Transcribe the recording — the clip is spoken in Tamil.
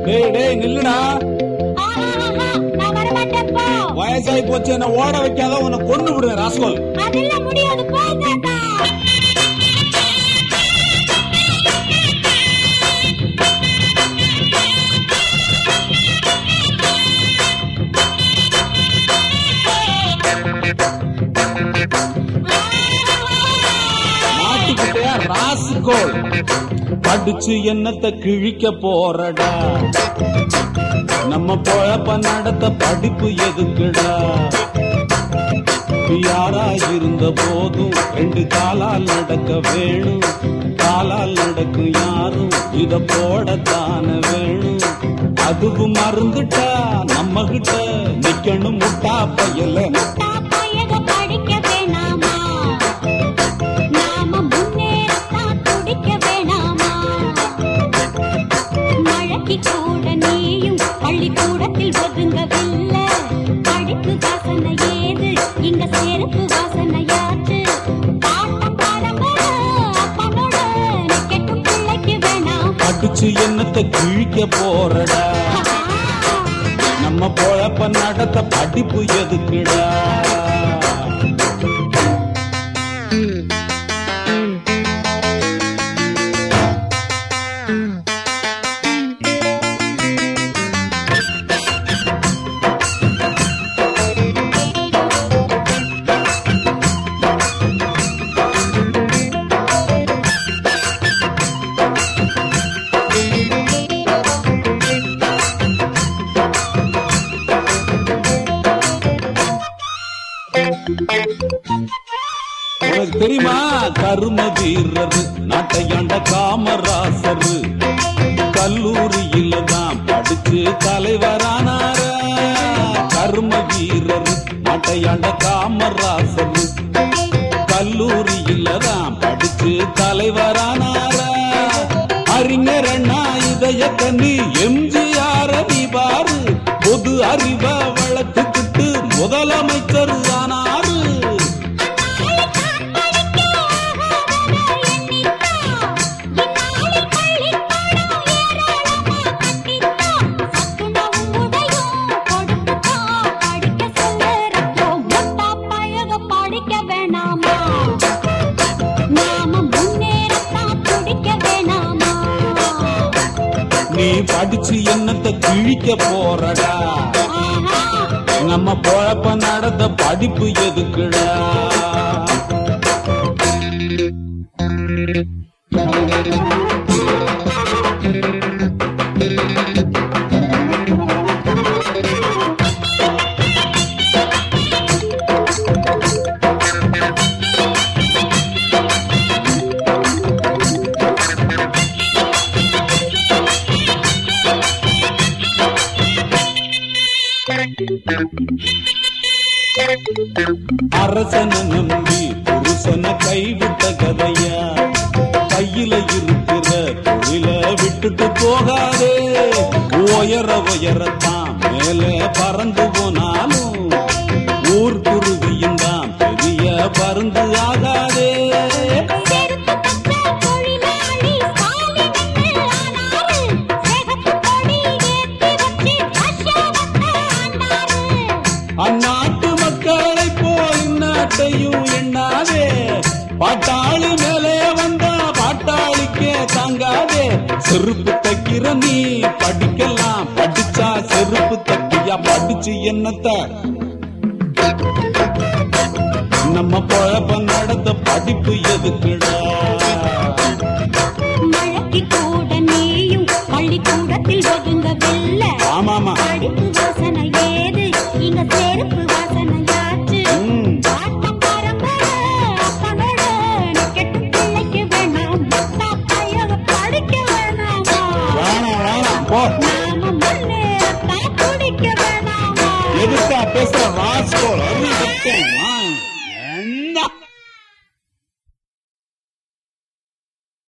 டேய் டேய் நில்லுடா ஆஹா, நான் வரமாட்டேன் போ வயசாகி போச்சு என்ன ஓட வைக்காத உன்னை கொண்டு விடுவேன் ராஸ்கோல் அதெல்லாம் முடியாது போ தாத்தா மாட்டிக்கிட்டே ராஸ்கோல் படிச்சு என்னத்த கிழிக்க போறடா நம்ம பொழப்ப நடத்த படிப்பு எதுக்குடா யாரா இருந்த போதும் ரெண்டு காலால் நடக்க வேணும் காலால் நடக்கும் யாரும் இத போடத்தான வேணும் அதுவும் மறந்துட்டா நம்ம கிட்ட நிக்கணும் முட்டா பையல முட்டா பயக படிக்க வேணாமா நாம முன்னேறத்தான் துடிக்க வேணாமா மழைக்கு கூட நீயும் பள்ளிக்கூடத்தில் ஒதுங்கவில்லை படிப்பு வாசனை ஏது இங்க செருப்பு வாசனையாச்சு பாட்டம் பரம்பரை அப்பனோட கெட்டும் பிள்ளைக்கு வேணாம் படிச்சு என்னத்த கிழிக்க போறடா நம்ம பொழப்ப நடத்த படிப்பு எதுக்குடா உனக்கு தெரியுமா கரும வீரர் நாட்டையாண்ட காமராசர் கல்லூரியில தான் படிச்சு தலைவரானார கரும வீரர் நாட்டையாண்ட காமராசர் கல்லூரியில தான் படிச்சு தலைவரானார அறிஞர் அண்ணா இதய கண்ணி எம்ஜிஆர் நீ பாரு பொது அறிவ வளர்த்துக்கிட்டு முதலமைச்சர் ஆனாரு நீ படிச்சு என்னத்த கிழிக்க போறடா நம்ம பொழப்ப நடந்த படிப்பு எதுக்குடா அரசனை நம்பி புருஷனை கைவிட்ட கதையா கையில இருக்கிற தொழில விட்டுட்டு போகாதே உயர உயரத்தான் மேலே பறந்து போனாலும் ஊர் குருவியும் தான் பெரிய பருந்து ஆகாதே அந்நாட்டு மக்களை போல் இந்நாட்டையும் எண்ணாதே பாட்டாளி மேலே வந்தா பாட்டாளிக்கே தாங்காதே செருப்பு தைக்கிற நீ படிக்கலாம் படிச்சா செருப்பு தைக்கியா படிச்சு என்னத்த நம்ம பொழப்ப நடத்த படிப்பு எதுக்குடா மழைக்கு கூட நீயும் பள்ளிக்கூடத்தில் ஒதுங்கவில்லை ஆமாமா படிப்பு வாசனை ஏது இங்க செருப்பு வாசனையாச்சு ம். பாட்டம் பரம்பரை அப்பனோட கெட்டும் பிள்ளைக்கு வேணாம் முட்டா பையக படிக்க வேணாமா வேணாம் வேணாம் போ நாம முன்னேறத்தான் துடிக்க வேணாமா எதுக்கா பேசுற ராஸ்கோல் அது சத்தம். ஆ, என்ன